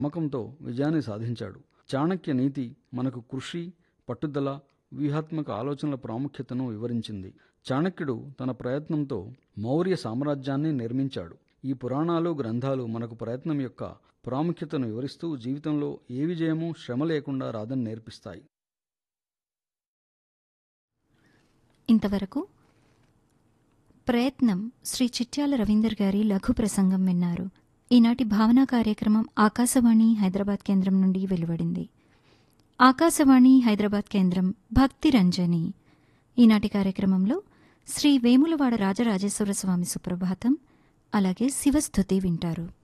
నమ్మకంతో విజయాన్ని సాధించాడు చాణక్య నీతి మనకు కృషి పట్టుదల వ్యూహాత్మక ఆలోచనల ప్రాముఖ్యతను వివరించింది చాణక్యుడు తన ప్రయత్నంతో మౌర్య సామ్రాజ్యాన్ని నిర్మించాడు ఈ పురాణాలు గ్రంథాలు మనకు ప్రయత్నం యొక్క ప్రాముఖ్యతను వివరిస్తూ జీవితంలో ఏ విజయము శ్రమ లేకుండా రాదని నేర్పిస్తాయి ఇంతవరకు ప్రయత్నం శ్రీ చిట్యాల రవీందర్ గారి లఘు ప్రసంగం విన్నారు ఈనాటి భావనా కార్యక్రమం ఆకాశవాణి హైదరాబాద్ కేంద్రం నుండి వెలువడింది ఆకాశవాణి హైదరాబాద్ కేంద్రం భక్తి రంజని ఈనాటి కార్యక్రమంలో శ్రీ వేములవాడ రాజరాజేశ్వర స్వామి సుప్రభాతం అలాగే శివస్థుతి వింటారు